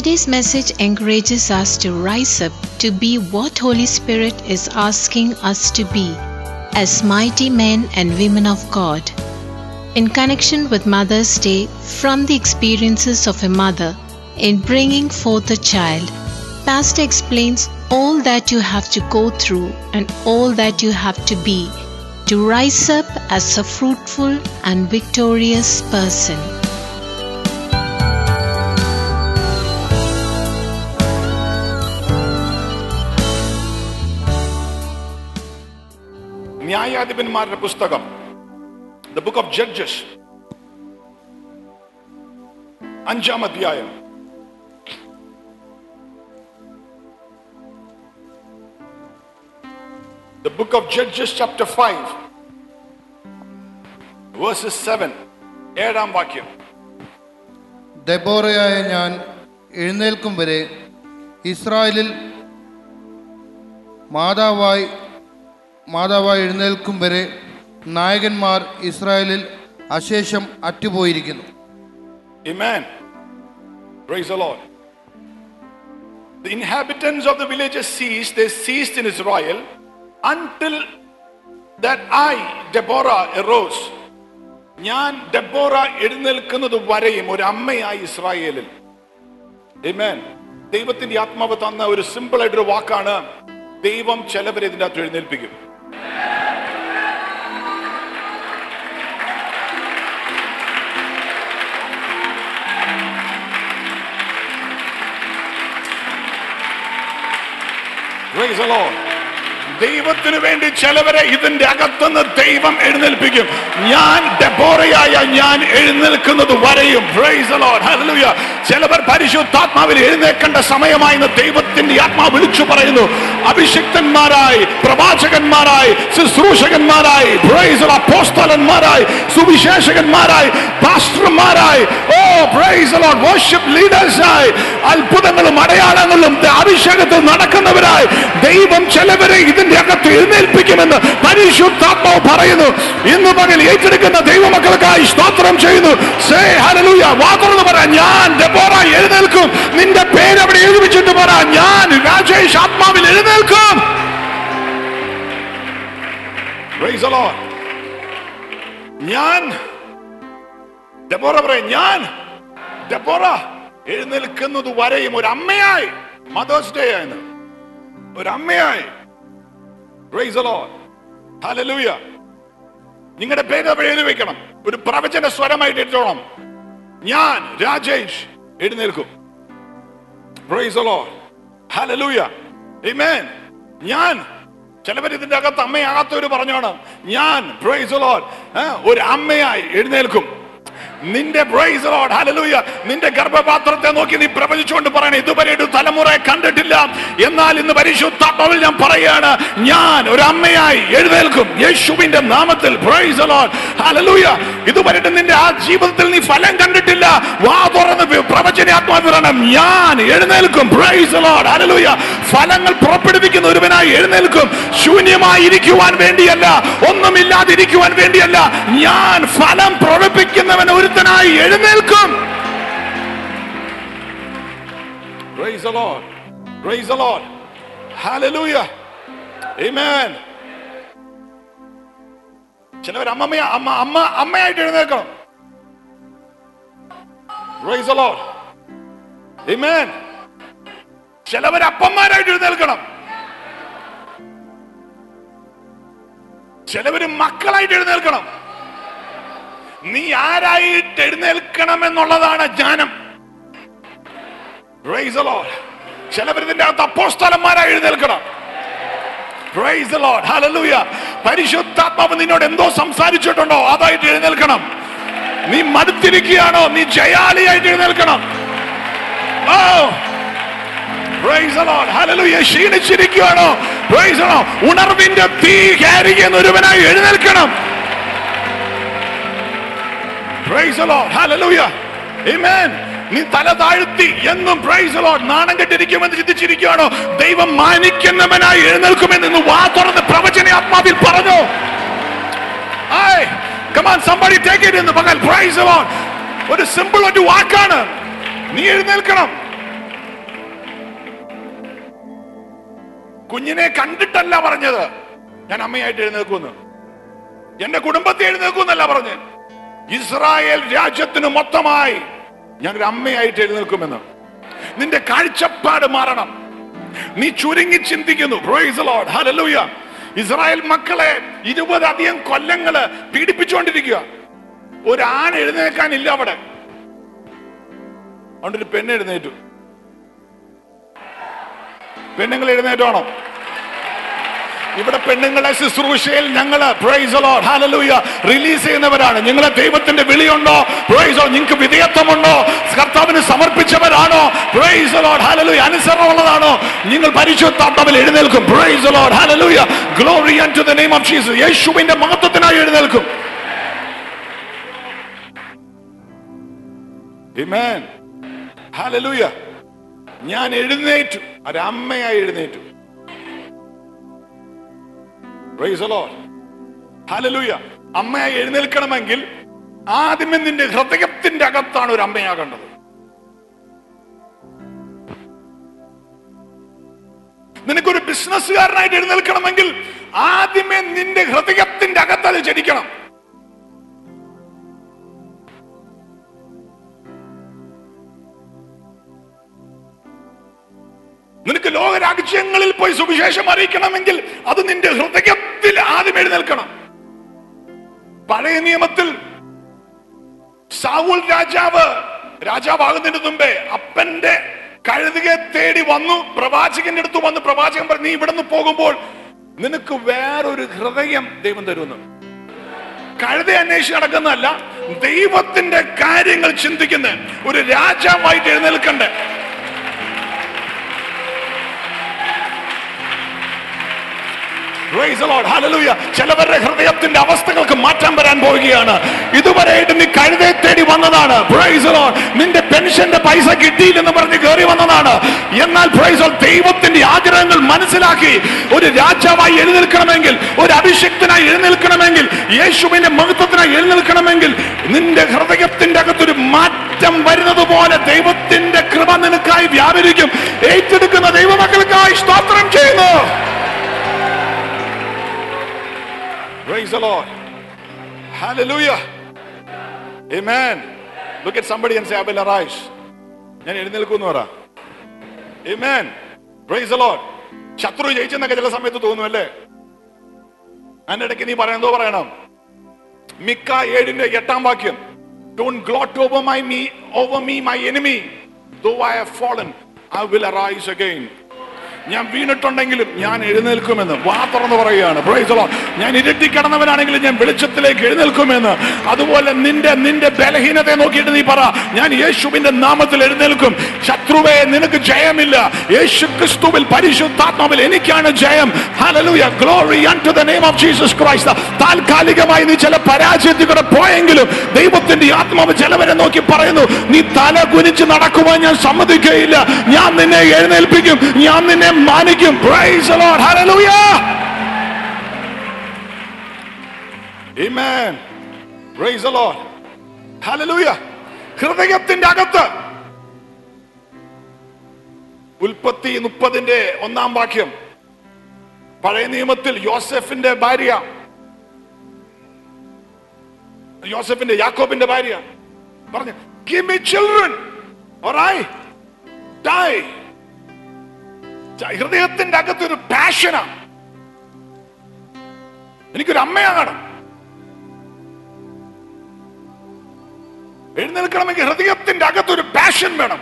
Today's message encourages us to rise up to be what Holy Spirit is asking us to be as mighty men and women of God. In connection with Mother's Day, from the experiences of a mother in bringing forth a child, Pastor explains all that you have to go through and all that you have to be to rise up as a fruitful and victorious person. ന്യായാധിപന്മാരുടെ പുസ്തകം the book of judges അഞ്ചാം അധ്യായം The book of Judges, chapter 5, verses 7. ഏഴാം വാക്യം ദെബോറയായ ഞാൻ എഴുന്നേൽക്കും വരെ ഇസ്രായേലിൽ മാതാവായി മാതാവായി എഴുന്നേൽക്കും വരെ നായകന്മാർ ഇസ്രായേലിൽ അശേഷം അറ്റുപോയിരിക്കുന്നു Amen. Praise the Lord. The inhabitants of the villages ceased, they ceased in Israel until that I, Deborah, arose. ഞാൻ ഡെബോറ എഴുന്നേൽക്കുന്നത് വരെയും ഒരു അമ്മയായി ഇസ്രായേലിൽ Amen. ദൈവത്തിന്റെ ആത്മാവ് തന്ന ഒരു സിമ്പിൾ ആയിട്ടൊരു വാക്കാണ് ദൈവം ചിലവരെ ഇതിൻ്റെ അകത്ത് എഴുന്നേൽപ്പിക്കും Praise the Lord. ദൈവത്തിന് വേണ്ടി ചിലവരെ ഇതിന്റെ അകത്തുനിന്ന് ദൈവം എഴുന്നേൽപ്പിക്കും ഞാൻ ഡെബോറയായ ഞാൻ എഴുന്നേൽക്കുന്നത് വരെയും Praise the Lord. Hallelujah. ചിലവർ പരിശുദ്ധാത്മാവിൽ എഴുന്നേൽക്കേണ്ട സമയമായി എന്ന് ദൈവത്തിന്റെ ആത്മാവ് വിളിച്ചു പറയുന്നു അഭിഷിക്തന്മാരായി പ്രവാചകന്മാരായി ശുശ്രൂഷകന്മാരായി Praise the Lord. അപ്പോസ്തലന്മാരായി സുവിശേഷകന്മാരായി പാസ്റ്റർമാരായി oh praise the Lord. worship leaders ആയി അത്ഭുതങ്ങളും അടയാളങ്ങളും അഭിഷേകത്തിൽ നടക്കുന്നവരായി ദൈവം ചിലവരെ ഇതിന്റെ അകത്ത് എഴുന്നേൽപ്പിക്കുമെന്ന് പരിശുദ്ധാത്മാവ് പറയുന്നു ഇന്ന് പകൽ ഏറ്റെടുക്കുന്ന ദൈവമക്കൾക്കായി സ്തോത്രം ചെയ്യുന്നു സേ ഹല്ലേലൂയ വാ തുറന്ന് പറ ഞാൻ ഡെബോറ എഴുന്നേൽക്കും നിന്റെ പേര് അവിടെ എഴുതി വെച്ചിട്ട് പറ ഞാൻ രാജേഷ് ആത്മാവിൽ എഴുന്നേൽക്കും Praise the Lord. ഞാൻ ഡെബോറ പറയും ഞാൻ ഡെബോറ എഴുന്നേൽക്കുന്നത് വരെയും ഒരു അമ്മയായി മദേഴ്സ് ഡേ ആയിരുന്നു ഒരു അമ്മയായി Praise the Lord. Hallelujah. നിങ്ങളുടെ പേര് അവിടെ എഴുതി വെക്കണം ഒരു പ്രവചന സ്വരമായിട്ട് എടുത്തോണം ഞാൻ രാജേഷ് എഴുന്നേൽക്കും Praise the Lord. Hallelujah. Amen. ഞാൻ ചിലവർ ഇതിന്റെ അകത്ത് അമ്മയാകാത്തവര് പറഞ്ഞോണം ഞാൻ Praise the Lord. ഏ, ഒരു അമ്മയായി എഴുന്നേൽക്കും നിന്റെ പ്രൈസ് ലോർഡ് ഹല്ലേലൂയ നിന്റെ ഗർഭപാത്രത്തെ നോക്കി നീ പ്രവചിച്ചുകൊണ്ട് പറയണേ ഇതുവരെ ഒരു തലമുറയെ കണ്ടിട്ടില്ല എന്നാൽ ഇന്ന് പരിശുദ്ധാത്മാവിൽ ഞാൻ പറയാണ് ഞാൻ ഒരു അമ്മയായി എഴുന്നേൽക്കും യേശുവിന്റെ നാമത്തിൽ പ്രൈസ് ലോർഡ് ഹല്ലേലൂയ ഇതുവരെ നിന്റെ ആ ജീവിതത്തിൽ നീ ഫലം കണ്ടിട്ടില്ല വാ തുറന്ന് പ്രവചനാത്മാവ് പറയണം ഞാൻ എഴുന്നേൽക്കും പ്രൈസ് ലോർഡ് ഹല്ലേലൂയ ഫലങ്ങൾ പുറപ്പെടുവിക്കുന്ന ഒരുവനായി എഴുന്നേൽക്കും ശൂന്യമായി ഇരിക്കുവാൻ വേണ്ടിയല്ല ഒന്നുമില്ലാതിരിക്കുവാൻ വേണ്ടിയല്ല ഞാൻ ഫലം പ്രകടിപ്പിക്കുന്നവൻ ഒരുത്തനായി എഴുന്നേൽക്കും Praise the Lord. Praise the Lord. Hallelujah. Amen. ചിലവർ അമ്മമ്മയ അമ്മ അമ്മ അമ്മയായിട്ട് എഴുന്നേൽക്കണം Praise the Lord. Amen. ചിലവർ അപ്പന്മാരായിട്ട് എഴുന്നേൽക്കണം ചിലവര് മക്കളായിട്ട് എഴുന്നേൽക്കണം നീ ആരായിട്ട് എഴുന്നേൽക്കണം എന്നുള്ളതാണ് ജ്ഞാനം Praise the Lord. ചിലവർ ഇതിന്റെ അകത്ത് അപ്പോസ്തലന്മാരായി എഴുന്നേൽക്കണം Praise the Lord. Hallelujah. പരിശുദ്ധാത്മാവ് നിന്നോട് എന്തോ സംസാരിച്ചിട്ടുണ്ടോ അതായിട്ട് എഴുന്നേൽക്കണം നീ മടുത്തിരിക്കുകയാണോ നീ ജയാലിയായിട്ട് എഴുന്നേൽക്കണം Oh. Praise the Lord. Hallelujah. ക്ഷീണിച്ചിരിക്കുകയാണോ Praise the Lord. ഉണർവിന്റെ തീ കാരിക്കുന്ന ഒരുവനായി എഴുന്നേൽക്കണം Praise the Lord. Hallelujah. Amen. നീ തല താഴ്ത്തി എന്നും പ്രൈസ് ലോഡ് നാണം കെട്ടിരിക്കുമെന്ന് ചിന്തിച്ചിരിക്കുകയാണോ ദൈവം മാനിക്കുന്നവനായി എഴുന്നേൽക്കുമെന്ന് ഇന്ന് വാ തുറന്ന് പ്രവചന ആത്മാവിൽ പറഞ്ഞു ആയ് കമാൻ somebody take it എന്ന് പകൽ പ്രൈസ് ലോഡ് ഒരു സിമ്പിൾ ഒരു വാക്കാണ് നീ എഴുന്നേൽക്കണം കുഞ്ഞിനെ കണ്ടിട്ടല്ല പറഞ്ഞത് ഞാൻ അമ്മയായിട്ട് എഴുന്നേക്കുമെന്ന് എന്റെ കുടുംബത്തെ എഴുന്നേക്കുമെന്നല്ല പറഞ്ഞ് ഇസ്രായേൽ രാജ്യത്തിന് മൊത്തമായി ഞാൻ ഒരു അമ്മയായിട്ട് എഴുന്നേൽക്കുമെന്ന് നിന്റെ കാഴ്ചപ്പാട് മാറണം നീ ചുരുങ്ങി ചിന്തിക്കുന്നു Praise the Lord. Hallelujah. Israel മക്കളെ ഇരുപതധികം കൊല്ലങ്ങള് പീഡിപ്പിച്ചുകൊണ്ടിരിക്കുക ഒരു ആൺ എഴുന്നേൽക്കാനില്ല അവിടെ അതുകൊണ്ട് ഒരു പെണ്ണ് എഴുന്നേറ്റു പെണ്ണുങ്ങൾ എഴുന്നേറ്റാണോ ഇവിടെ പെണ്ണുങ്ങളെ ശുശ്രൂഷയിൽ ഞങ്ങള് പ്രൈസ് ലോഡ് ഹാലലൂയ റിലീസ് ചെയ്യുന്നവരാണ് നിങ്ങളെ ദൈവത്തിന്റെ വിളിയുണ്ടോ പ്രൈസോ നിങ്ങൾക്ക് വിധേയത്വമുണ്ടോ കർത്താവിന് സമർപ്പിച്ചവരാണോ പ്രൈസ് ലോഡ് ഹാലലൂയ അനുസരണമുള്ളതാണോ നിങ്ങൾ പരിശുദ്ധാത്മാവിൽ എഴുന്നേൽക്കും praise Lord hallelujah glory to the name of Jesus യേശുവിന്റെ മഹത്വത്തിനായി എഴുന്നേൽക്കും Amen. Hallelujah. ഞാൻ എഴുന്നേറ്റു ഒരമ്മയായി എഴുന്നേറ്റു Praise the Lord. Hallelujah. അമ്മയായി എഴുന്നേൽക്കണമെങ്കിൽ ആദ്യമേ നിന്റെ ഹൃദയത്തിന്റെ അകത്താണ് ഒരു അമ്മയാകേണ്ടത് നിനക്കൊരു ബിസിനസ്സുകാരനായിട്ട് എഴുന്നേൽക്കണമെങ്കിൽ ആദ്യമേ നിന്റെ ഹൃദയത്തിന്റെ അകത്ത് അത് ജനിക്കണം നിനക്ക് ലോകരാജ്യങ്ങളിൽ പോയി സുവിശേഷം അറിയിക്കണമെങ്കിൽ അത് നിന്റെ ഹൃദയത്തിൽ ആദ്യം എഴുന്നേൽക്കണം പഴയ നിയമത്തിൽ സാവൂൽ രാജാവ് രാജാവാകുന്നതിന് മുമ്പേ അപ്പന്റെ കഴുതുകെ തേടി വന്നു പ്രവാചകന്റെ അടുത്ത് വന്ന് പ്രവാചകൻ പറഞ്ഞു നീ ഇവിടുന്ന് പോകുമ്പോൾ നിനക്ക് വേറൊരു ഹൃദയം ദൈവം തരുന്നു കഴുത അന്വേഷിച്ച് നടക്കുന്നതല്ല ദൈവത്തിന്റെ കാര്യങ്ങൾ ചിന്തിക്കുന്ന ഒരു രാജാവായിട്ട് എഴുന്നേൽക്കണ്ടേ Praise the Lord. Hallelujah. ചിലവരുടെ ഹൃദയത്തിന്റെ അവസ്ഥകൾക്ക് മാറ്റം വരാൻ പോവുകയാണ് ഇതുവരെയായിട്ട് നീ കഴുതയെ തേടി വന്നതാണ് Praise the Lord. നിന്റെ പെൻഷന്റെ പൈസ കിട്ടിയില്ലെന്ന് പറഞ്ഞ് കയറി വന്നതാണ് എന്നാൽ Praise the Lord, ദൈവത്തിന്റെ ആഗ്രഹങ്ങൾ മനസ്സിലാക്കി ഒരു രാജാവായി എഴുന്നേൽക്കണമെങ്കിൽ ഒരു അഭിഷിക്തനായി എഴുന്നേൽക്കണമെങ്കിൽ യേശുവിന്റെ മഹത്വത്തിനായി എഴുന്നേൽക്കണമെങ്കിൽ നിന്റെ ഹൃദയത്തിന്റെ അകത്തൊരു മാറ്റം വരുന്നത് പോലെ ദൈവത്തിന്റെ കൃപ നിനക്കായി വ്യാപരിക്കും ഏറ്റെടുക്കുന്ന ദൈവമക്കൾക്കായി സ്തോത്രം ചെയ്യുന്നു Praise the Lord. Hallelujah. Amen. Look at somebody and say, I will arise. ഞാൻ എഴുന്നേൽക്കുന്നു പറ Amen. Praise the Lord. ശത്രു ജയിച്ചെന്നൊക്കെ ചില സമയത്ത് തോന്നും അല്ലേ അതിന്റെ ഇടയ്ക്ക് നീ പറയാൻ എന്തോ പറയണം മിക്ക ഏഴിന്റെ എട്ടാം വാക്യം don't gloat over my me over me my enemy though I have fallen I will arise again ഞാൻ വീണിട്ടുണ്ടെങ്കിലും ഞാൻ എഴുന്നേൽക്കുമെന്ന് വാ തുറന്ന് പറയുകയാണ് Praise the Lord. ഞാൻ ഇരുട്ടി കിടന്നവനാണെങ്കിലും ഞാൻ വെളിച്ചത്തിലേക്ക് എഴുന്നേൽക്കുമെന്ന് അതുപോലെ നിന്റെ നിന്റെ ബലഹീനതയെ നോക്കിയിട്ട് നീ പറ ഞാൻ യേശുവിന്റെ നാമത്തിൽ എഴുന്നേൽക്കും ശത്രുവെ നിനക്ക് ജയമില്ല യേശു ക്രിസ്തുവിൽ പരിശുദ്ധാത്മാവിൽ എനിക്കാണ് ജയം hallelujah glory unto the name of Jesus Christ താൽക്കാലികമായി നീ ചില പരാജയത്തിൽ കൂടെ പോയെങ്കിലും ദൈവത്തിന്റെ ആത്മാവ് ചിലവരെ നോക്കി പറയുന്നു നീ തല കുനിച്ച് നടക്കുവാൻ ഞാൻ സമ്മതിക്കുകയില്ല ഞാൻ നിന്നെ എഴുന്നേൽപ്പിക്കും ഞാൻ നിന്നെ മാനിക്കും Praise the Lord. Hallelujah. Amen. Praise the Lord. Hallelujah. ഹൃദയത്തിന്റെ അകത്ത് ഉൽപ്പത്തി മുപ്പതിന്റെ ഒന്നാം വാക്യം പഴയ നിയമത്തിൽ യോസെഫിന്റെ ഭാര്യ യോസെഫിന്റെ യാക്കോബിന്റെ ഭാര്യ പറഞ്ഞു give me children or I die ഹൃദയത്തിന്റെ അകത്തൊരു പാഷനാ എനിക്കൊരു അമ്മയാകണം എഴുന്നേൽക്കണമെങ്കിൽ ഹൃദയത്തിന്റെ അകത്തൊരു പാഷൻ വേണം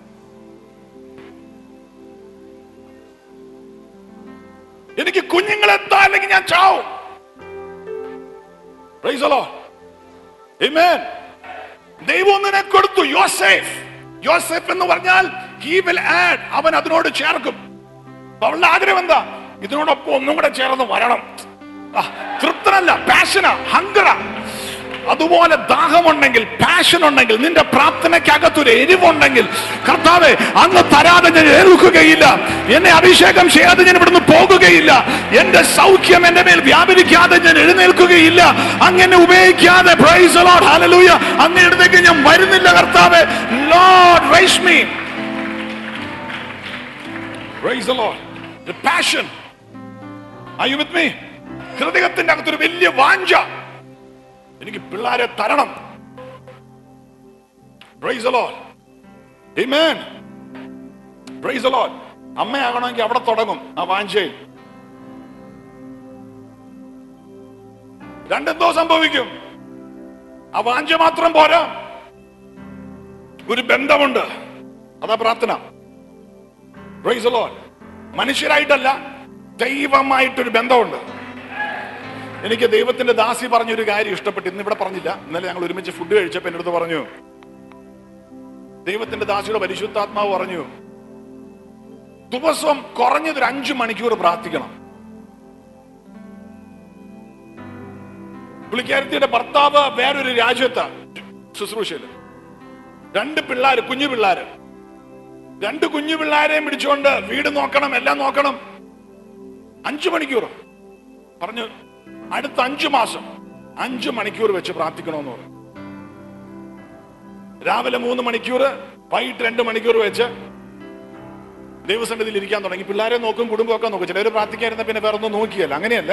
എനിക്ക് കുഞ്ഞുങ്ങളെ എത്താ അല്ലെങ്കിൽ ഞാൻ ചാവും Praise the Lord. Amen. ദൈവം ഒന്നിനെ കൊടുത്തു യോസേഫ് യോസേഫ് എന്ന് പറഞ്ഞാൽ ഹി വിൽ ആഡ് അവൻ അതിനോട് ചേർക്കും അപ്പൊ അവളുടെ ആഗ്രഹം എന്താ ഇതിനോടൊപ്പം ഒന്നും കൂടെ ചേർന്ന് വരണം ആ, തൃപ്തനല്ല പാഷനാ ഹങ്കറ അതുപോലെ ദാഹമുണ്ടെങ്കിൽ പാഷൻ ഉണ്ടെങ്കിൽ നിന്റെ പ്രാർത്ഥനയ്ക്കകത്തൊരു എരിവുണ്ടെങ്കിൽ കർത്താവെ അങ്ങ് തരാതെ ഞാൻ ഏൽക്കുകയില്ല എന്നെ അഭിഷേകം ചെയ്യാതെ ഞാൻ ഇവിടുന്ന് പോകുകയില്ല എന്റെ സൗഖ്യം എന്റെ മേൽ വ്യാപരിക്കാതെ ഞാൻ എഴുന്നേൽക്കുകയില്ല അങ്ങനെ ഉപയോഗിക്കാതെ praise the Lord, hallelujah. അങ്ങ് അടുത്തേക്ക് ഞാൻ വരുന്നില്ല കർത്താവെ Lord rise me Praise the Lord. The passion. Are you with me? ഹൃദയത്തിന്റെ അകത്തൊരു വലിയ വാഞ്ച എനിക്ക് പിള്ളാരെ തരണം Praise the Lord. Amen. Praise the Lord. അമ്മയാകണമെങ്കിൽ അവിടെ തുടങ്ങും ആ വാഞ്ചയിൽ രണ്ടെന്തോ സംഭവിക്കും ആ വാഞ്ച മാത്രം പോരാ ഒരു ബന്ധമുണ്ട് അതാ പ്രാർത്ഥന Praise the Lord. മനുഷ്യരായിട്ടല്ല ദൈവമായിട്ടൊരു ബന്ധമുണ്ട് എനിക്ക് ദൈവത്തിന്റെ ദാസി പറഞ്ഞൊരു കാര്യം ഇഷ്ടപ്പെട്ടു ഇന്ന് ഇവിടെ പറഞ്ഞില്ല ഇന്നലെ ഞങ്ങൾ ഒരുമിച്ച് ഫുഡ് കഴിച്ചപ്പോ എൻ്റെ അടുത്ത് പറഞ്ഞു ദൈവത്തിന്റെ ദാസിയുടെ പരിശുദ്ധാത്മാവ് പറഞ്ഞു ദിവസം കുറഞ്ഞത് ഒരു അഞ്ചു മണിക്കൂർ പ്രാർത്ഥിക്കണം പുള്ളിക്കാരത്തിയുടെ ഭർത്താവ് വേറൊരു രാജ്യത്താ ശുശ്രൂഷയില് രണ്ട് പിള്ളേര് കുഞ്ഞു പിള്ളേര് രണ്ട് കുഞ്ഞു പിള്ളേരെയും പിടിച്ചുകൊണ്ട് വീട് നോക്കണം എല്ലാം നോക്കണം അഞ്ചു മണിക്കൂർ പറഞ്ഞു അടുത്ത അഞ്ചു മാസം അഞ്ചു മണിക്കൂർ വെച്ച് പ്രാർത്ഥിക്കണമെന്ന് പറഞ്ഞു രാവിലെ മൂന്ന് മണിക്കൂർ വൈകിട്ട് രണ്ട് മണിക്കൂർ വെച്ച് ദൈവസന്നിധിയിൽ ഇരിക്കാൻ തുടങ്ങി പിള്ളേരെ നോക്കും കുടുംബമൊക്കെ നോക്കും ചിലർ പ്രാർത്ഥിക്കാതിരുന്ന പിന്നെ വേറെ ഒന്നും നോക്കിയല്ല അങ്ങനെയല്ല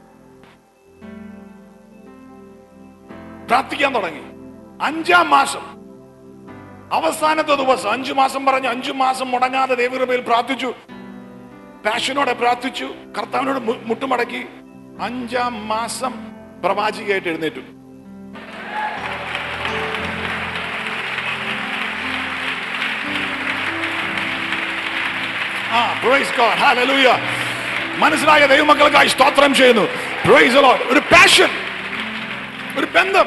പ്രാർത്ഥിക്കാൻ തുടങ്ങി അഞ്ചാം മാസം അവസാനത്തെ ദിവസം അഞ്ചു മാസം പറഞ്ഞ് അഞ്ചു മാസം മുടങ്ങാതെ ദൈവകൃപയിൽ പ്രാർത്ഥിച്ചു പാഷനോടെ പ്രാർത്ഥിച്ചു കർത്താവിനോട് മു- മുട്ടുമടക്കി അഞ്ചാം മാസം പ്രവാചികയായിട്ട് എഴുന്നേറ്റു ആ പ്രൈസ് ഗോഡ് ഹല്ലേലൂയ മനസ്സിലായ ദൈവമക്കൾക്കായി സ്തോത്രം ചെയ്യുന്നു പ്രൈസ് ലോർഡ് ഒരു പാഷൻ ഒരു ബന്ധം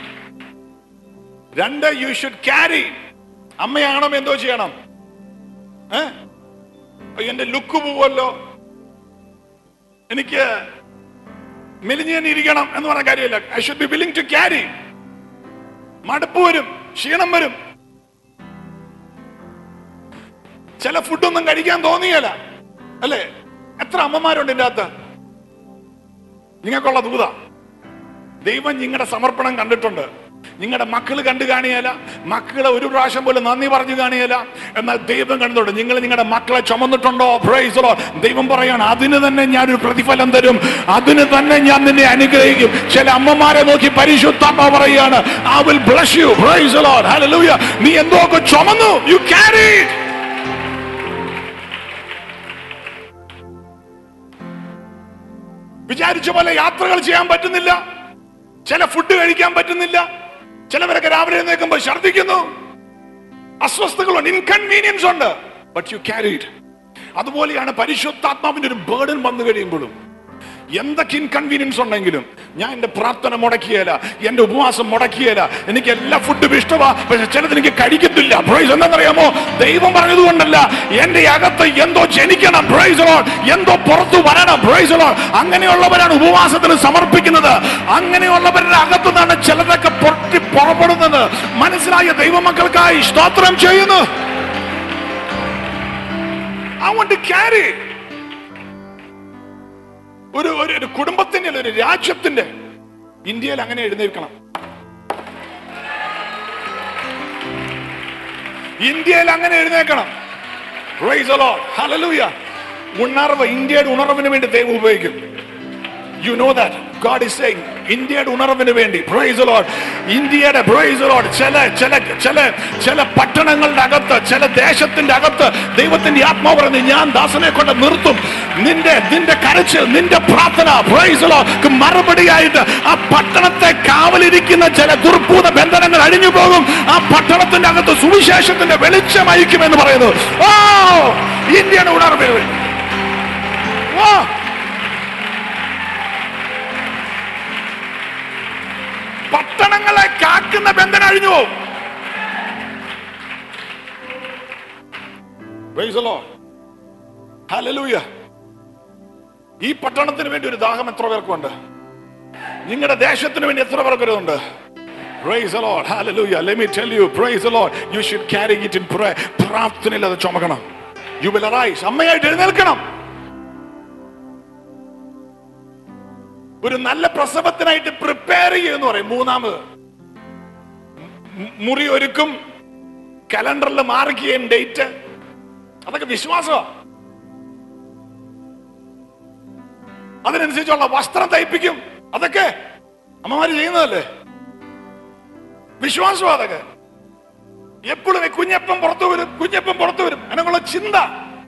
രണ്ട് യു ഷുഡ് ക്യാരി അമ്മയാകണം എന്തോ ചെയ്യണം ഏ അയ്യോ, എന്റെ ലുക്ക് പോവല്ലോ എനിക്ക് മെലിഞ്ഞു തന്നെ ഇരിക്കണം എന്ന് പറഞ്ഞ കാര്യമില്ല I should be willing to carry മടുപ്പ് വരും ക്ഷീണം വരും ചില ഫുഡൊന്നും കഴിക്കാൻ തോന്നിയല്ല അല്ലേ എത്ര അമ്മമാരുണ്ട് ഇതിന്റെ അകത്ത് നിങ്ങൾക്കുള്ള ദൂത ദൈവം നിങ്ങളുടെ സമർപ്പണം കണ്ടിട്ടുണ്ട് നിങ്ങളുടെ മക്കൾ കണ്ടു കാണിയല്ല മക്കളെ ഒരു പ്രാവശ്യം പോലും നന്ദി പറഞ്ഞു കാണിയല്ല എന്നാൽ ദൈവം കണ്ടിട്ടുണ്ട് നിങ്ങൾ നിങ്ങളുടെ മക്കളെ ചുമന്നിട്ടുണ്ടോ പ്രൈസലോ ദൈവം പറയാണ് അതിന് തന്നെ ഞാനൊരു പ്രതിഫലം തരും അതിന് തന്നെ ഞാൻ നിന്നെ അനുഗ്രഹിക്കും ചില അമ്മമാരെ നോക്കി പരിശുദ്ധാത്മ പറയാണ് I will bless you praise Lord hallelujah നീ എന്തോ ഒക്കെ ചുമന്നു യു ക്യാരി വിചാരിച്ച പോലെ യാത്രകൾ ചെയ്യാൻ പറ്റുന്നില്ല ചില ഫുഡ് കഴിക്കാൻ പറ്റുന്നില്ല ചിലവരൊക്കെ രാവിലെ എഴുന്നേൽക്കുമ്പോൾ ഛർദ്ദിക്കുന്നു അസ്വസ്ഥതകളുണ്ട് ഇൻകൺവീനിയൻസ് ഉണ്ട് ബട്ട് യു ക്യാരിഡ് അതുപോലെയാണ് പരിശുദ്ധാത്മാവിന്റെ ഒരു ബേർഡൻ വന്നു കഴിയുമ്പോഴും എന്തൊക്കെ ഇൻകൺവീനിയൻസ് ഉണ്ടെങ്കിലും ഞാൻ എന്റെ പ്രാർത്ഥന മുടക്കിയല്ല എന്റെ ഉപവാസം മുടക്കിയല്ല എനിക്ക് എല്ലാ ഫുഡും ഇഷ്ടമാ പക്ഷെ ചിലത് എനിക്ക് കഴിക്കത്തില്ല പ്രൈസ് എന്താണെന്നറിയാമോ ദൈവം പറഞ്ഞതുകൊണ്ടല്ല എന്റെ അകത്ത് എന്തോ ജനിക്കണം പ്രൈസ് എന്തോ പുറത്തു വരണം പ്രൈസ് അങ്ങനെയുള്ളവരാണ് ഉപവാസത്തിന് സമർപ്പിക്കുന്നത് അങ്ങനെയുള്ളവരുടെ അകത്തു നിന്നാണ് ചിലതൊക്കെ പൊട്ടി പുറപ്പെടുന്നത് മനസ്സിലായ ദൈവമക്കൾക്കായി സ്തോത്രം ചെയ്യുന്നു I want to carry ഒരു ഒരു ഒരു കുടുംബത്തിന്റെ അല്ല, ഒരു രാജ്യത്തിന്റെ ഇന്ത്യയിൽ അങ്ങനെ എഴുന്നേൽക്കണം ഇന്ത്യയിൽ അങ്ങനെ എഴുന്നേൽക്കണം Praise the Lord. Hallelujah. ഉണർവ് ഇന്ത്യയുടെ ഉണർവിന് വേണ്ടി ദൈവം ഉപയോഗിക്കും you know that God is saying ഇന്ത്യയുടെ ഉണർവിന് വേണ്ടി പ്രൈസ് ലോഡ് ഇന്ത്യയുടെ പ്രൈസ് ലോഡ് ചില ചില ചില ചില പട്ടണങ്ങളുടെ അകത്ത് ചില ദേശത്തിന്റെ അകത്ത് ദൈവത്തിന്റെ ആത്മാവ് പറഞ്ഞു ഞാൻ ദാസനെ കൊണ്ട് നിർത്തും നിന്റെ നിന്റെ കരച്ചിൽ നിന്റെ പ്രാർത്ഥന പ്രൈസ് ലോഡ് മറുപടിയായിട്ട് ആ പട്ടണത്തെ കാവലിരിക്കുന്ന ചില ദുർഭൂത ബന്ധനങ്ങൾ അഴിഞ്ഞു പോകും ആ പട്ടണത്തിന്റെ അകത്ത് സുവിശേഷത്തിന്റെ വെളിച്ചം അയക്കുമെന്ന് പറയുന്നു ഓ ഇന്ത്യയുടെ ഉണർവിന് വേണ്ടി ഓ പട്ടണങ്ങളെ കാക്കുന്ന ബന്ധനം അഴിഞ്ഞു പോകും Praise the Lord. Hallelujah. ഈ പട്ടണത്തിന് വേണ്ടി ഒരു ദാഹം എത്ര പേർക്കുണ്ട് നിങ്ങളുടെ ദേശത്തിന് വേണ്ടി എത്ര പേർക്കുണ്ട് Praise the Lord. Hallelujah. Let me tell you, praise the Lord. You should carry it in prayer. പ്രാർത്ഥനയിൽ അത് ചുമക്കണം You will arise. അമ്മയായിട്ട് എഴുന്നേൽക്കണം ഒരു നല്ല പ്രസവത്തിനായിട്ട് പ്രിപ്പയർ ചെയ്യുമെന്ന് പറയും മൂന്നാമത് മു- മുറി ഒരുക്കും കലണ്ടറിൽ മാർക്ക് ചെയ്യും ഡേറ്റ് അതൊക്കെ വിശ്വാസമാണ് അതിനനുസരിച്ചുള്ള വസ്ത്രം തയ്പ്പിക്കും അതൊക്കെ അമ്മമാര് ചെയ്യുന്നതല്ലേ വിശ്വാസം അതൊക്കെ എപ്പോഴും ഈ കുഞ്ഞപ്പം പുറത്തു വരും കുഞ്ഞപ്പം പുറത്തു വരും അതിനുള്ള ചിന്ത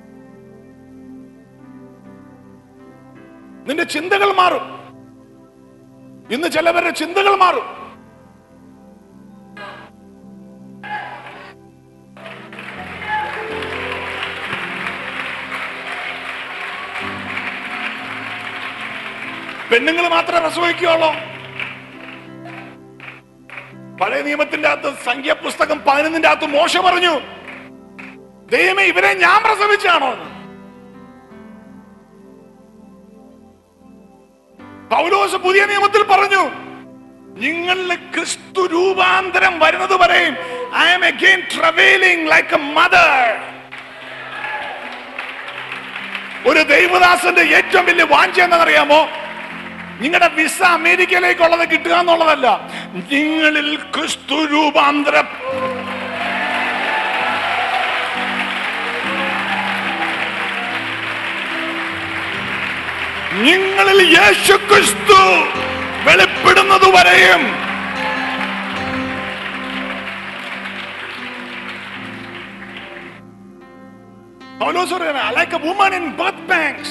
നിന്റെ ചിന്തകൾ മാറും ഇന്ന് ചിലവരുടെ ചിന്തകൾ മാറും പെണ്ണുങ്ങൾ മാത്രമേ പ്രസവിക്കുകയുള്ളൂ പഴയ നിയമത്തിന്റെ അകത്ത് സംഖ്യാപുസ്തകം പതിനൊന്നിന്റെ അകത്ത് മോശ പറഞ്ഞു ദൈവമേ ഇവരെ ഞാൻ പ്രസവിച്ചാണോ എന്ന് പൗലോസ് പുതിയ നിയമത്തിൽ പറഞ്ഞു നിങ്ങളിൽ ക്രിസ്തു രൂപാന്തരം വരുന്നത് വരെയും I am again travailing like a mother ഒരു ദൈവദാസന്റെ ഏറ്റവും വലിയ വാഞ്ച എന്താണെന്നറിയാമോ നിങ്ങളുടെ വിസ അമേരിക്കയിലേക്കുള്ളത് കിട്ടുക എന്നുള്ളതല്ല നിങ്ങളിൽ ക്രിസ്തു രൂപാന്തരം നിങ്ങളിൽ യേശു ക്രിസ്തു വെളിപ്പെടുന്നത് വരെയും പൗലോസ് പറയുന്നത് like a woman in birth pangs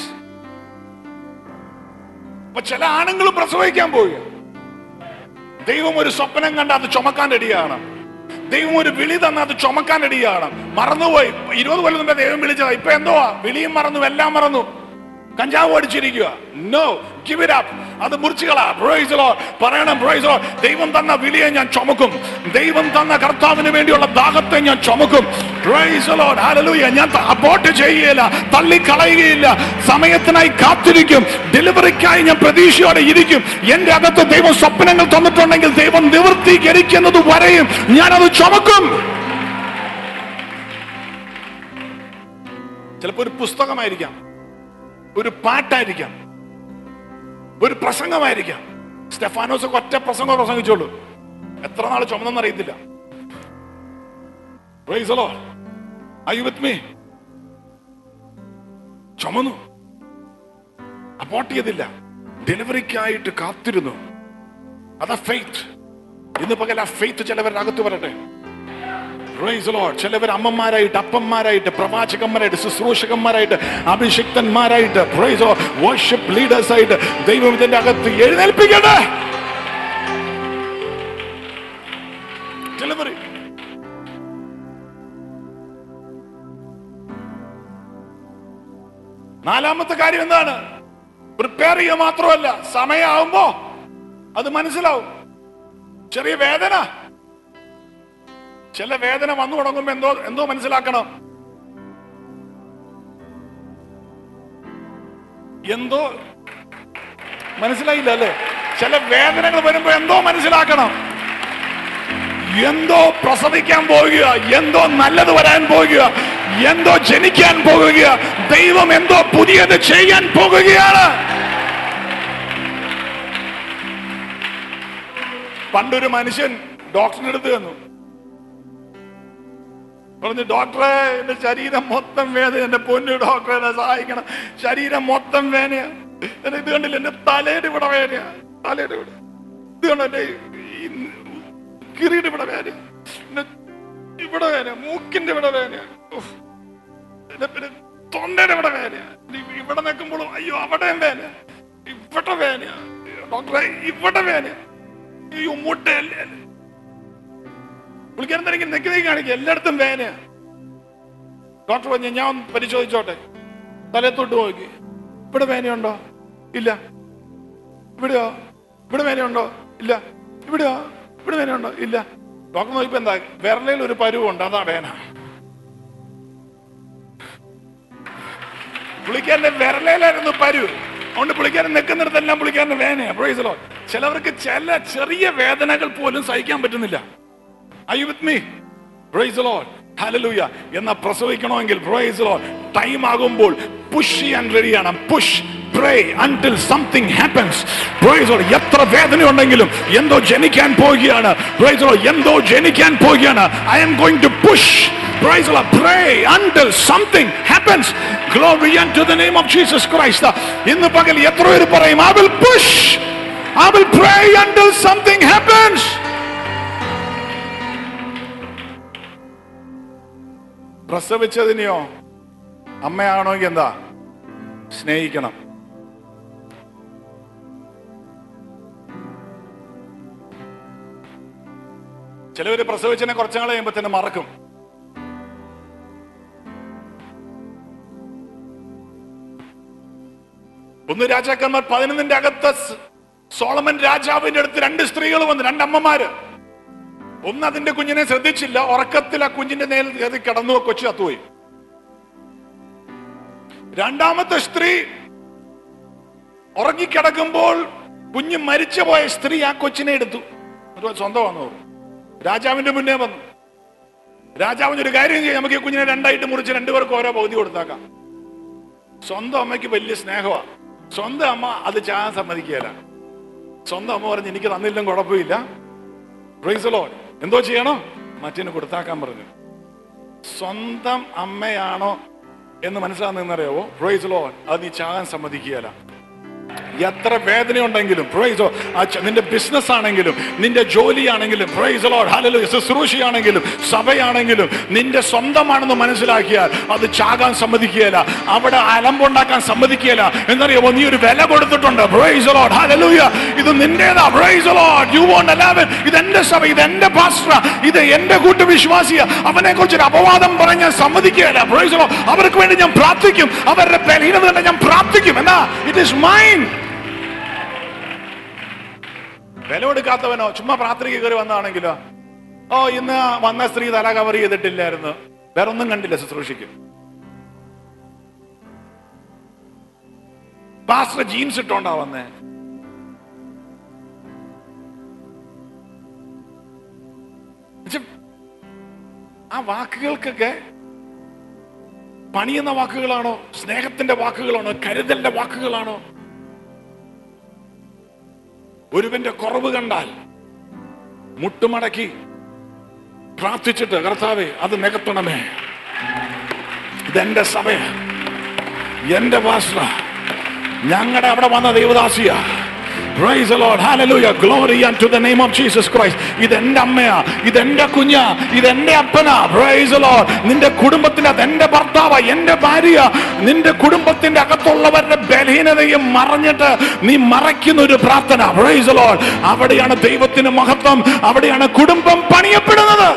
അപ്പൊ ചില ആണുങ്ങൾ പ്രസവിക്കാൻ പോവുക ദൈവം ഒരു സ്വപ്നം കണ്ട അത് ചുമക്കാൻ റെഡിയാണ് ദൈവം ഒരു വിളി തന്ന അത് ചുമക്കാൻ റെഡിയാണ് മറന്നുപോയി ഇരുപത് കൊല്ലം മുമ്പേ ദൈവം വിളിച്ചതാ ഇപ്പൊ എന്തുവാ വിളിയും മറന്നു എല്ലാം മറന്നു കഞ്ചാവ് അടിച്ചിരിക്കുക നോ ഗിവ് ഇറ്റ് അപ്പ് അത് മുറിച്ചുകളാ Praise the Lord. പറയണം praise the Lord. ദൈവം തന്ന വിളിയെ ഞാൻ ചുമക്കും ദൈവം തന്ന കർത്താവിന് വേണ്ടിയുള്ള ദാഹത്തെ ഞാൻ ചുമക്കും Praise the Lord. Hallelujah. ഞാൻ അബോട്ട് ചെയ്യുകയില്ല തള്ളിക്കളയുകയില്ല സമയത്തിനായി കാത്തിരിക്കും ഡെലിവറിക്കായി ഞാൻ പ്രതീക്ഷയോടെ ഇരിക്കും എന്റെ അകത്ത് ദൈവം സ്വപ്നങ്ങൾ തന്നിട്ടുണ്ടെങ്കിൽ ദൈവം നിവൃത്തീകരിക്കുന്നത് വരെയും ഞാനത് ചുമക്കും ചിലപ്പോ ഒരു പുസ്തകമായിരിക്കാം ഒരു പാട്ടായിരിക്കാം ഒരു പ്രസംഗമായിരിക്കാം സ്റ്റെഫാനോസ് ഒക്കെ ഒറ്റ പ്രസംഗം പ്രസംഗിച്ചോളൂ എത്ര നാൾ ചുമന്നെന്ന് അറിയത്തില്ല Praise the Lord. Are you with me? ചുമന്നു അബോട്ട് ചെയ്തില്ല ഡെലിവറിക്കായിട്ട് കാത്തിരുന്നു അതാ ഫെയ്ത്ത് ഇന്ന് പകൽ ആ ഫെയ്ത്ത് ചിലവരുടെ അകത്ത് വരട്ടെ Praise the Lord. ചിലവർ അമ്മമാരായിട്ട് അപ്പന്മാരായിട്ട് പ്രവാചകന്മാരായിട്ട് ശുശ്രൂഷകന്മാരായിട്ട് അഭിഷിക്തന്മാരായിട്ട് പ്രൈസ് വർഷിപ്പ് ലീഡേഴ്സ് ആയിട്ട് ദൈവം ഇതിന്റെ അകത്ത് എഴുന്നേൽപ്പിക്കട്ടെ ചിലവർ നാലാമത്തെ കാര്യം എന്താണ് പ്രിപ്പയർ ചെയ്യുക മാത്രമല്ല സമയമാവുമ്പോ അത് മനസ്സിലാവും ചെറിയ വേദന ചില വേദന വന്നു തുടങ്ങുമ്പോ എന്തോ എന്തോ മനസ്സിലാക്കണം എന്തോ മനസ്സിലായില്ല അല്ലേ ചില വേദനകൾ വരുമ്പോ എന്തോ മനസ്സിലാക്കണം എന്തോ പ്രസവിക്കാൻ പോകുക എന്തോ നല്ലത് വരാൻ പോകുക എന്തോ ജനിക്കാൻ പോകുക ദൈവം എന്തോ പുതിയത് ചെയ്യാൻ പോകുകയാണ് പണ്ടൊരു മനുഷ്യൻ ഡോക്ടറിന്റെ അടുത്ത് വന്നു പറഞ്ഞു ഡോക്ടറെ എന്റെ ശരീരം മൊത്തം വേദന എന്റെ പൊന്നു ഡോക്ടറെ എന്നെ സഹായിക്കണം ശരീരം മൊത്തം വേദനയാ എന്നെ ഇത് കണ്ടില്ല എന്റെ തലയുടെ ഇവിടെ വേദനയാ തലയുടെ ഇവിടെ ഇത് കണ്ടോ എന്റെ ഈ കിരീട് ഇവിടെ വേദന എന്റെ ഇവിടെ വേദന മൂക്കിന്റെ ഇവിടെ വേദന ഉഫ്. എന്റെ പിന്നെ തൊണ്ടയുടെ ഇവിടെ വേദന ഇവിടെ നിൽക്കുമ്പോഴും അയ്യോ അവിടെയും വേദന ഇവിടെ വേദന ഡോക്ടറെ ഇവിടെ വേദന അയ്യോ മുട്ടയല്ലേ പുള്ളിക്കാരൻ തന്നെ നെക്കി കാണിക്കുക എല്ലായിടത്തും വേദനയാ ഡോക്ടർ പറഞ്ഞു ഞാൻ ഒന്ന് പരിശോധിച്ചോട്ടെ തലത്തോട്ട് നോക്കി ഇവിടെ വേദനയുണ്ടോ ഇല്ല ഇവിടെയോ ഇവിടെ വേദനയുണ്ടോ ഇല്ല ഇവിടെയോ ഇവിടെ വേദനയുണ്ടോ ഇല്ല ഡോക്ടർ നോക്കിയപ്പോ എന്താ വിരലയിൽ ഒരു പരുവുണ്ട് അതാ വേദന പുള്ളിക്കാരന്റെ വിരലയിലായിരുന്നു പരു അതുകൊണ്ട് പുള്ളിക്കാരൻ നിൽക്കുന്നിടത്തെല്ലാം പുള്ളിക്കാരന്റെ വേദനയാ പ്രൈസലോ ചിലവർക്ക് ചില ചെറിയ വേദനകൾ പോലും സഹിക്കാൻ പറ്റുന്നില്ല Are you with me? Praise the Lord. Hallelujah. എന്നാ പ്രസവിക്കണമെങ്കിൽ പ്രൈസ് ലോഡ് ടൈം ആകുമ്പോൾ പുഷ് ചെയ്യാൻ റെഡിയാണ് push pray until something happens praise Lord എത്ര വേദന ഉണ്ടെങ്കിലും എന്തോ ജനിക്കാൻ പോവുകയാണ് പ്രൈസ് ലോഡ് എന്തോ ജനിക്കാൻ പോവുകയാണ് I am going to push Praise the Lord. Pray until something happens. Glory unto the name of Jesus Christ. ഇന്ന് പകൽ എത്ര പേര് പറയും I will push. I will pray until something happens. പ്രസവിച്ചതിനെയോ അമ്മയാണോങ്കിൽ എന്താ സ്നേഹിക്കണം ചിലവര് പ്രസവിച്ചതിനെ കുറച്ചാൾ കഴിയുമ്പോ തന്നെ മറക്കും ഒന്ന് രാജാക്കന്മാർ പതിനൊന്നിന്റെ അകത്ത് സ് സോളമൻ രാജാവിന്റെ അടുത്ത് രണ്ട് സ്ത്രീകൾ വന്നു രണ്ടമ്മമാര് ഒന്ന് അതിന്റെ കുഞ്ഞിനെ ശ്രദ്ധിച്ചില്ല ഉറക്കത്തിൽ ആ കുഞ്ഞിന്റെ നേൽ കയറി കിടന്നു ആ കൊച്ചു ചത്തുപോയി രണ്ടാമത്തെ സ്ത്രീ ഉറങ്ങിക്കിടക്കുമ്പോൾ കുഞ്ഞ് മരിച്ചു പോയ സ്ത്രീ ആ കൊച്ചിനെ എടുത്തു എന്നിട്ട് സ്വന്തം വന്നു രാജാവിന്റെ മുന്നേ വന്നു രാജാവിന് ഒരു കാര്യം ചെയ്യാം നമുക്ക് ഈ കുഞ്ഞിനെ രണ്ടായിട്ട് മുറിച്ച് രണ്ടുപേർക്ക് ഓരോ പകുതി കൊടുത്താക്കാം സ്വന്തം അമ്മയ്ക്ക് വലിയ സ്നേഹമാണ് സ്വന്തം അമ്മ അത് ചെയ്യാൻ സമ്മതിക്കുകയില്ല സ്വന്തം അമ്മ പറഞ്ഞ് എനിക്ക് തന്നില്ലും കുഴപ്പമില്ല പ്രൈസ് ലോഡ് എന്തോ ചെയ്യണം മറ്റേന് കൊടുത്താക്കാൻ പറഞ്ഞു സ്വന്തം അമ്മയാണോ എന്ന് മനസ്സിലാകുന്നറിയാവോ പ്രൈസ് ലോഡ് അത് നീ ചാകാൻ സമ്മതിക്കുകയല്ല എത്ര വേദനയുണ്ടെങ്കിലും പ്രൈസോ നിന്റെ ബിസിനസ് ആണെങ്കിലും നിന്റെ ജോലിയാണെങ്കിലും പ്രൈസ് ലോഡ് ഹലോ ശുശ്രൂഷയാണെങ്കിലും സഭയാണെങ്കിലും നിന്റെ സ്വന്തമാണെന്ന് മനസ്സിലാക്കിയാൽ അത് ചാകാൻ സമ്മതിക്കുകയില്ല അവിടെ അലമ്പുണ്ടാക്കാൻ സമ്മതിക്കുകയില്ല എന്നറിയാമോ നീ ഒരു വില കൊടുത്തിട്ടുണ്ട് പ്രൈസ് ലോഡ് ഹലലൂയ ഇത് നിന്റേതാ praise Lord you won't allow ഇത് എന്റെ സഭ ഇത് എന്റെ പാസ്റ്റർ ഇത് എന്റെ കൂട്ടുവിശ്വാസിയ അവനെ കുറിച്ച് ഒരു അപവാദം പറഞ്ഞാൽ സമ്മതിക്കുകയില്ല പ്രൈസ് ലോഡ് അവർക്ക് വേണ്ടി ഞാൻ പ്രാർത്ഥിക്കും അവരുടെ ബലഹീനത കണ്ട് ഞാൻ പ്രാർത്ഥിക്കും എന്നാ ഇറ്റ് ഇസ് മൈൻ വില കൊടുക്കാത്തവനോ ചുമ്മാ പ്രാർത്ഥനയ്ക്ക് കയറി വന്നാണെങ്കിലോ ഓ ഇന്ന് വന്ന സ്ത്രീ തല കവർ ചെയ്തിട്ടില്ലായിരുന്നു വേറെ ഒന്നും കണ്ടില്ല ശുശ്രൂഷയ്ക്ക് പാസ്റ്റർ ജീൻസ് ഇട്ടോണ്ടാ വന്നേ എന്നുവെച്ചാ, ആ വാക്കുകൾക്കൊക്കെ പണിയുന്ന വാക്കുകളാണോ സ്നേഹത്തിന്റെ വാക്കുകളാണോ കരുതലിന്റെ വാക്കുകളാണോ ഒരുവന്റെ കുറവ് കണ്ടാൽ മുട്ടുമടക്കി പ്രാർത്ഥിച്ചിട്ട് കർത്താവേ അത് നികത്തണമേ ഇതെന്റെ സഭയ എന്റെ പാസ്റ്റ ഞങ്ങളുടെ അവിടെ വന്ന ദൈവദാസിയ Praise the Lord. Hallelujah. Glory unto the name of Jesus Christ. ഇതെന്റെ അമ്മയാ ഇതെന്റെ കുഞ്ഞാ ഇതെന്റെ അപ്പനാ Praise the Lord. നിന്റെ കുടുംബത്തിന്റെ അത് എന്റെ ഭർത്താവാ എന്റെ ഭാര്യ നിന്റെ കുടുംബത്തിന്റെ അകത്തുള്ളവരുടെ ബലഹീനതയും മറഞ്ഞിട്ട് നീ മറയ്ക്കുന്ന ഒരു പ്രാർത്ഥന Praise the Lord. അവിടെയാണ് ദൈവത്തിന് മഹത്വം അവിടെയാണ് കുടുംബം പണിയപ്പെടുന്നത്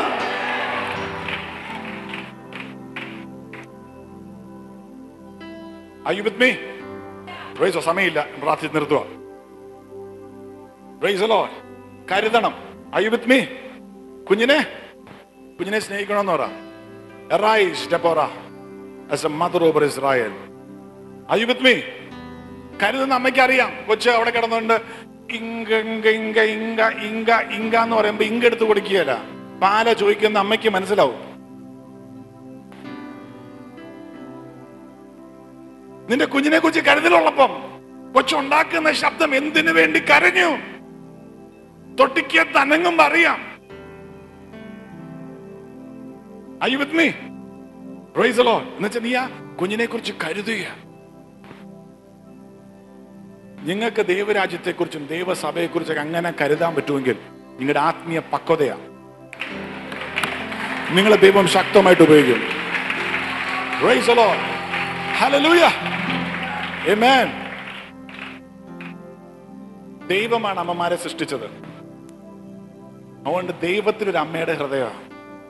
Are you with me? Praise the സമയമില്ല പ്രാർത്ഥിച്ച് നിർത്തുക Praise the Lord. കരുതണം Are you with me? കുഞ്ഞിനെ കുഞ്ഞിനെ സ്നേഹിക്കണമെന്ന് പറ Arise, Deborah, as a mother over Israel. Are you with me? കരുതുന്ന അമ്മയ്ക്ക് അറിയാം കൊച്ച് അവിടെ കിടന്നുകൊണ്ട് ഇങ്ക ഇങ്ക ഇങ്ക ഇങ്ക ഇങ്ക ഇങ്ക എന്ന് പറയുമ്പോ ഇങ്ക എടുത്ത് കൊടുക്കുകയല്ല പാല ചോദിക്കുന്ന അമ്മയ്ക്ക് മനസ്സിലാവും നിന്റെ കുഞ്ഞിനെ കുറിച്ച് കരുതലുള്ളപ്പം കൊച്ചുണ്ടാക്കുന്ന ശബ്ദം എന്തിനു വേണ്ടി കരഞ്ഞു തൊട്ടിക്ക് തനങ്ങുമ്പോ അറിയാം Are you with me? Praise the Lord. എന്നുവെച്ചാൽ നീ ആ കുഞ്ഞിനെ കുറിച്ച് കരുതുക നിങ്ങൾക്ക് ദൈവരാജ്യത്തെക്കുറിച്ചും ദൈവസഭയെക്കുറിച്ചൊക്കെ അങ്ങനെ കരുതാൻ പറ്റുമെങ്കിൽ നിങ്ങളുടെ ആത്മീയ പക്വതയാ നിങ്ങളെ ദൈവം ശക്തമായിട്ട് ഉപയോഗിക്കും Praise the Lord. Hallelujah. Amen. ദൈവമാണ് അമ്മമാരെ സൃഷ്ടിച്ചത് അതുകൊണ്ട് ദൈവത്തിനൊരു അമ്മയുടെ ഹൃദയമാണ്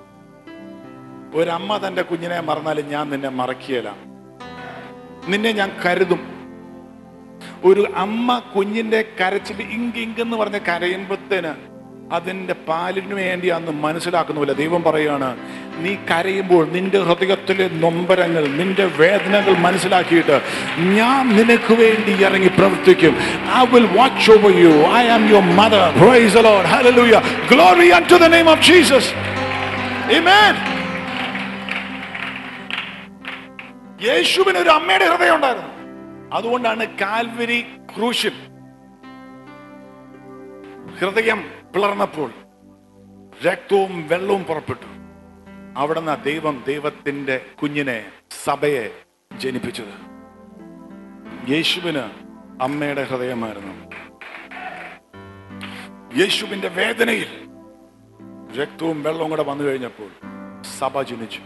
ഒരമ്മ തന്റെ കുഞ്ഞിനെ മറന്നാലും ഞാൻ നിന്നെ മറക്കുകയില്ല നിന്നെ ഞാൻ കരുതും ഒരു അമ്മ കുഞ്ഞിന്റെ കരച്ചിൽ ഇങ്ക് ഇങ്ക് എന്ന് പറഞ്ഞ കരയുമ്പത്തേന് അതിന്റെ പാലിന് വേണ്ടിയാന്ന് മനസ്സിലാക്കുന്നില്ല ദൈവം പറയാണ് നീ കരയുമ്പോൾ നിന്റെ ഹൃദയത്തിലെ നൊമ്പരങ്ങൾ നിന്റെ വേദനകൾ മനസ്സിലാക്കിയിട്ട് ഞാൻ നിനക്ക് വേണ്ടി ഇറങ്ങി പ്രവർത്തിക്കും I will watch over you I am your mother praise the Lord hallelujah glory unto the name of Jesus amen യേശുവിന് ഒരു അമ്മയുടെ ഹൃദയം ഉണ്ടായിരുന്നു അതുകൊണ്ടാണ് കാൽവരി ക്രൂശിൽ ഹൃദയം പിളർന്നപ്പോൾ രക്തവും വെള്ളവും പുറപ്പെട്ടു അവിടെ നിന്നാ ദൈവം ദൈവത്തിന്റെ കുഞ്ഞിനെ സഭയെ ജനിപ്പിച്ചത് യേശുവിന് അമ്മയുടെ ഹൃദയമായിരുന്നു യേശുവിന്റെ വേദനയിൽ രക്തവും വെള്ളവും കൂടെ വന്നു കഴിഞ്ഞപ്പോൾ സഭ ജനിച്ചു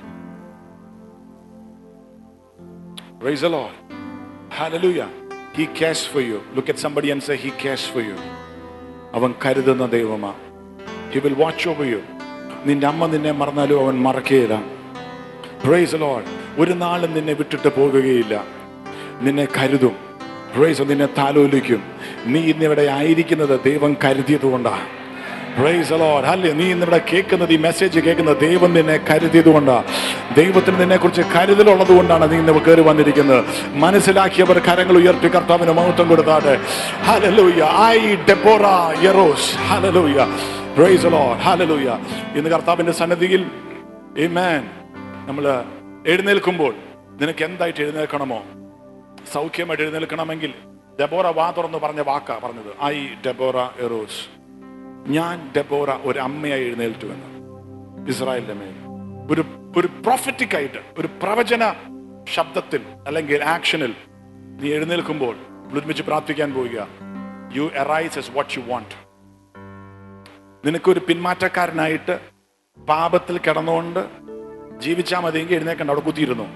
Praise the Lord. Hallelujah. He cares for you. Look at somebody and say, He cares for you. അവൻ കരുതുന്ന ദൈവമാ he will watch over you നിന്റെ അമ്മ നിന്നെ മറന്നാലും അവൻ മറക്കുകയില്ല പ്രൈസ് ലോഡ് ഒരു നാളും നിന്നെ വിട്ടിട്ട് പോകുകയില്ല നിന്നെ കരുതും പ്രൈസ് നിന്നെ താലോലിക്കും നീ ഇന്നിവിടെ ആയിരിക്കുന്നത് ദൈവം കരുതിയത് കൊണ്ടാണ് പ്രൈസ് ലോഡ് അല്ലേ നീ ഇന്നിവിടെ കേൾക്കുന്നത് ഈ മെസ്സേജ് കേൾക്കുന്നത് ദൈവം നിന്നെ കരുതിയത് കൊണ്ടാണ് ദൈവത്തിന് നിന്നെ കുറിച്ച് കരുതലുള്ളത് കൊണ്ടാണ് നീ ഇന്ന് കയറി വന്നിരിക്കുന്നത് മനസ്സിലാക്കിയവർ കരങ്ങൾ ഉയർത്തി കർത്താവിന് മഹത്വം കൊടുത്താട്ടെ hallelujah I Deborah arose hallelujah praise Lord hallelujah ഇന്ന് കർത്താവിന്റെ സന്നിധിയിൽ Amen. നമ്മൾ എഴുന്നേൽക്കുമ്പോൾ നിനക്ക് എന്തായിട്ട് എഴുന്നേൽക്കണമോ സൗഖ്യമായിട്ട് എഴുന്നേൽക്കണമെങ്കിൽ ഡെബോറ വാ തുറന്ന് പറഞ്ഞ വാക്കാ പറഞ്ഞത് ഐ ഡെബോറ എറോസ് ഞാൻ ഡെബോറ ഒരു അമ്മയായി എഴുന്നേൽറ്റു എന്ന് ഇസ്രായേലിന്റെ മേൽ ഒരു ഒരു പ്രൊഫറ്റിക് ആയിട്ട് ഒരു പ്രവചന ശബ്ദത്തിൽ അല്ലെങ്കിൽ ആക്ഷനിൽ നീ എഴുന്നേൽക്കുമ്പോൾ ഒരുമിച്ച് പ്രാർത്ഥിക്കാൻ പോവുക you arise as what you want നിനക്കൊരു പിന്മാറ്റക്കാരനായിട്ട് പാപത്തിൽ കിടന്നുകൊണ്ട് ജീവിച്ചാൽ മതിയെങ്കിൽ എഴുന്നേക്കണ്ട അവിടെ കുത്തിയിരുന്നു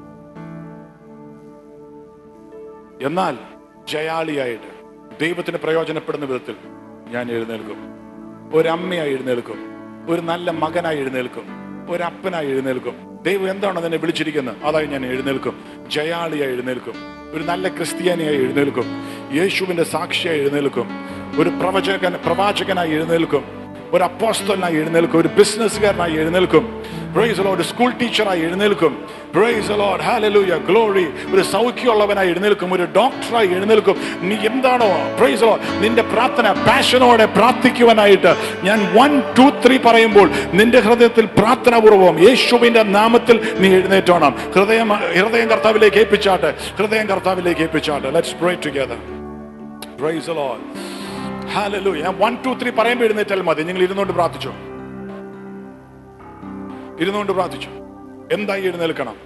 എന്നാൽ ജയാളിയായിട്ട് ദൈവത്തിന് പ്രയോജനപ്പെടുന്ന വിധത്തിൽ ഞാൻ എഴുന്നേൽക്കും ഒരമ്മയായി എഴുന്നേൽക്കും ഒരു നല്ല മകനായി എഴുന്നേൽക്കും ഒരപ്പനായി എഴുന്നേൽക്കും ദൈവം എന്താണ് നിന്നെ വിളിച്ചിരിക്കുന്നത് അതായി ഞാൻ എഴുന്നേൽക്കും ജയാളിയായി എഴുന്നേൽക്കും ഒരു നല്ല ക്രിസ്ത്യാനിയായി എഴുന്നേൽക്കും യേശുവിന്റെ സാക്ഷിയായി എഴുന്നേൽക്കും ഒരു പ്രവചകൻ പ്രവാചകനായി എഴുന്നേൽക്കും ഒരു അപ്പോസ്റ്റലിനായി എഴുന്നേൽക്കും ഒരു ബിസിനസ്സുകാരനായി എഴുന്നേൽക്കും പ്രൈസ് ലോഡ് സ്കൂൾ ടീച്ചറായി എഴുന്നേൽക്കും പ്രൈസ് ലോഡ് ഹാലലൂയ ഗ്ലോറി ഒരു സൗഖ്യമുള്ളവനായി എഴുന്നേൽക്കും ഒരു ഡോക്ടറായി എഴുന്നേൽക്കും നീ എന്താണോ പ്രൈസ് ലോ നിന്റെ പ്രാർത്ഥന പാഷനോടെ പ്രാർത്ഥിക്കുവാനായിട്ട് ഞാൻ വൺ ടു ത്രീ പറയുമ്പോൾ നിന്റെ ഹൃദയത്തിൽ പ്രാർത്ഥനാപൂർവം യേശുവിന്റെ നാമത്തിൽ നീ എഴുന്നേറ്റോണം ഹൃദയം ഹൃദയം കർത്താവിലേക്ക് ഏൽപ്പിച്ചാട്ടെ ഹൃദയം കർത്താവിലേക്ക് ഏൽപ്പിച്ചാട്ടെ let's pray together praise Lord hallelujah ഞാൻ വൺ ടു ത്രീ പറയുമ്പോൾ എഴുന്നേറ്റാൽ മതി നിങ്ങൾ ഇരുന്നുകൊണ്ട് പ്രാർത്ഥിച്ചോ ഇരുന്നുകൊണ്ട് പ്രാർത്ഥിച്ചു എന്തായി എഴുന്നേൽക്കണം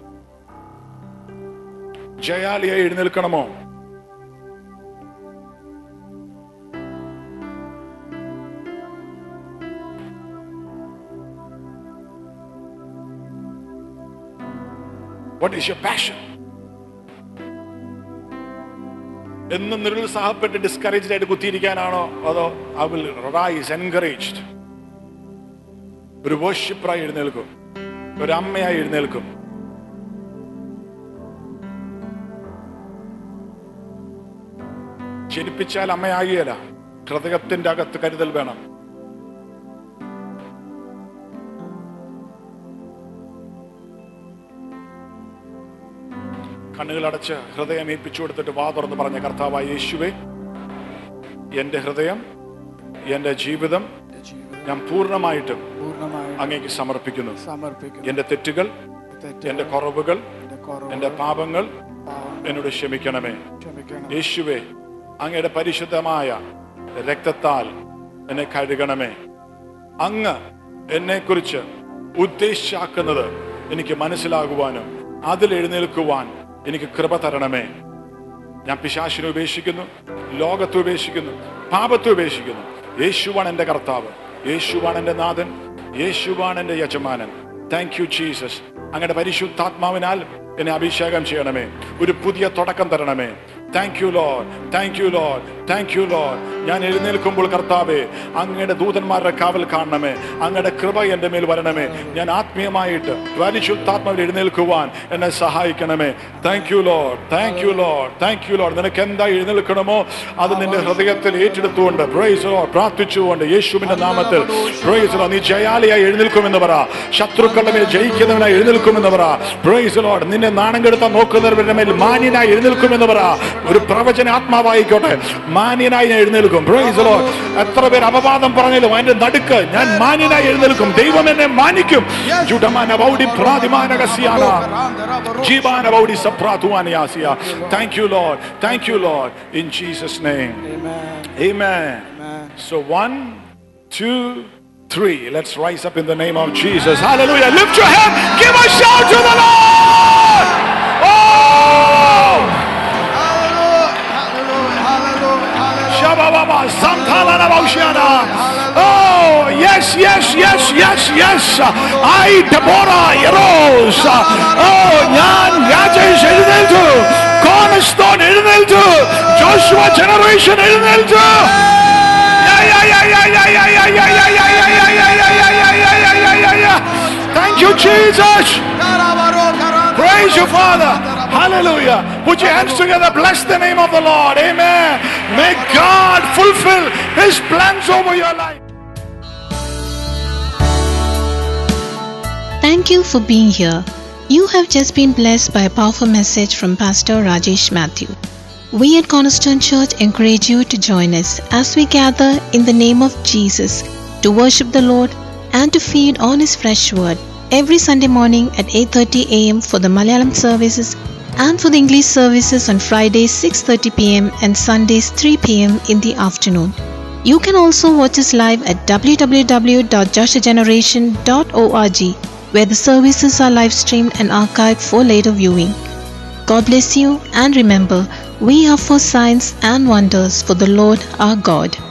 ജയാലിയായി എഴുന്നേൽക്കണമോ വാട്ട് ഈസ് യുവർ പാഷൻ എന്നും നിരുത്സാഹപ്പെട്ട് ഡിസ്കറേജ്ഡ് ആയിട്ട് കുത്തിയിരിക്കാനാണോ അതോ ഐ വിൽ റൈസ് എൻകറേജ്ഡ് ഒരു വർഷിപ്പറായി എഴുന്നേൽക്കും ഒരു അമ്മയായി എഴുന്നേൽക്കും ജനിപ്പിച്ചാൽ അമ്മയാകിയല്ല ഹൃദയത്തിന്റെ അകത്ത് കരുതൽ വേണം കണ്ണുകൾ അടച്ച് ഹൃദയം ഏൽപ്പിച്ചു കൊടുത്തിട്ട് വാ തുറന്ന് പറഞ്ഞ കർത്താവായ യേശുവേ എന്റെ ഹൃദയം എന്റെ ജീവിതം ഞാൻ പൂർണ്ണമായിട്ടും പൂർണ്ണമായും അങ്ങേക്ക് സമർപ്പിക്കുന്നു സമർപ്പിക്കുന്നു എന്റെ തെറ്റുകൾ തെറ്റ് എന്റെ കുറവുകൾ എന്റെ കുറവ് എന്റെ പാപങ്ങൾ പാവം എന്നോട് ക്ഷമിക്കണമേ ക്ഷമിക്കണം യേശുവേ അങ്ങയുടെ പരിശുദ്ധമായ രക്തത്താൽ എന്നെ കഴുകണമേ അങ്ങ് എന്നെക്കുറിച്ച് ഉദ്ദേശിച്ചാക്കുന്നത് എനിക്ക് മനസ്സിലാകുവാനും അതിൽ എഴുന്നേൽക്കുവാൻ എനിക്ക് കൃപ തരണമേ ഞാൻ പിശാശിനെ ഉപേക്ഷിക്കുന്നു ലോകത്തെ ഉപേക്ഷിക്കുന്നു പാപത്തെ ഉപേക്ഷിക്കുന്നു യേശുവാണ് എൻ്റെ കർത്താവ് യേശുവാണ് എൻ്റെ നാഥൻ യേശുവാണ് എൻ്റെ യജമാനൻ താങ്ക് യു ജീസസ് അങ്ങയുടെ പരിശുദ്ധാത്മാവിനാൽ എന്നെ അഭിഷേകം ചെയ്യണമേ ഒരു പുതിയ തുടക്കം തരണമേ thank you Lord thank you Lord thank you Lord ഞാൻ എഴുന്നേൽക്കുമ്പോൾ കർത്താവേ അങ്ങയുടെ ദൂതന്മാരുടെ കാവൽ കാണണമേ അങ്ങയുടെ കൃപ എൻ്റെ മേൽ വരണമേ ഞാൻ ആത്മീയമായിട്ട് പരിശുദ്ധാത്മാവിൽ എഴുന്നേൽക്കുവാൻ എന്നെ സഹായിക്കണമേ thank you Lord thank you Lord thank you Lord നിനക്ക് എന്താ എഴുന്നേൽക്കണമോ അത് നിന്റെ ഹൃദയത്തിൽ ഏറ്റെടുത്തുകൊണ്ട് പ്രൈസ് ലോഡ് പ്രാർത്ഥിച്ചുകൊണ്ട് യേശുവിന്റെ നാമത്തിൽ പ്രൈസ് ലോഡ് നീ ജയാലിയായി എഴുന്നേൽക്കുമെന്ന് പറ ശത്രുക്കളുടെ മേൽ ജയിക്കുന്നവനായി എഴുന്നേൽക്കുമെന്ന് പറ പ്രൈസ് ലോഡ് നിന്നെ നാണം കെടുത്താൻ നോക്കുന്നവരുടെ മേൽ മാന്യനായി എഴുന്നേൽക്കുമെന്ന് പറ ഒരു പ്രവചന ആത്മാവായിക്കോട്ടെ മാന്യനായി ഞാൻ എഴുന്നേൽക്കും പ്രൈസ് ലോഡ് എത്ര പേർ അപവാദം പറഞ്ഞാലും അതിന്റെ നടുക്ക് ഞാൻ മാന്യനായി എഴുന്നേൽക്കും ദൈവം എന്നെ മാനിക്കും ജുഡമാന ബൗഡി പ്രാതിമാനകസ്യാന ജീവാന ബൗഡി സപ്രാതുവാനിയാസിയ thank you Lord thank you Lord in Jesus name Amen. Amen. Amen. So one, two, three. Let's rise up in the name of Jesus. Hallelujah. Lift your hand. Give a shout to the Lord. Oh! Shabababa, Santalanaboshiana. Oh, yes, yes, yes, yes, yes. I, Deborah, arose. Oh, ഞാൻ രാജേഷ് എഴുന്നേൽച്ചു cornerstone എഴുന്നേൽച്ചു Joshua generation എഴുന്നേൽച്ചു Yeah, yeah, yeah, yeah, yeah, yeah, yeah, yeah, yeah, yeah, yeah, yeah, yeah, yeah, yeah, yeah, yeah, yeah, yeah, yeah. Thank you, Jesus. Praise you, Father. Hallelujah. Put your hands together. Bless the name of the Lord. Amen. May God fulfill His plans over your life. Thank you for being here. You have just been blessed by a powerful message from Pastor Rajesh Matthew. We at Cornerstone Church encourage you to join us as we gather in the name of Jesus to worship the Lord and to feed on his fresh word every Sunday morning at 8:30 a.m. for the Malayalam services and for the English services on Fridays 6:30 p.m. and Sundays 3 p.m. in the afternoon. You can also watch us live at www.joshageneration.org where the services are live streamed and archived for later viewing. God bless you and remember, we are for signs and wonders for the Lord our God.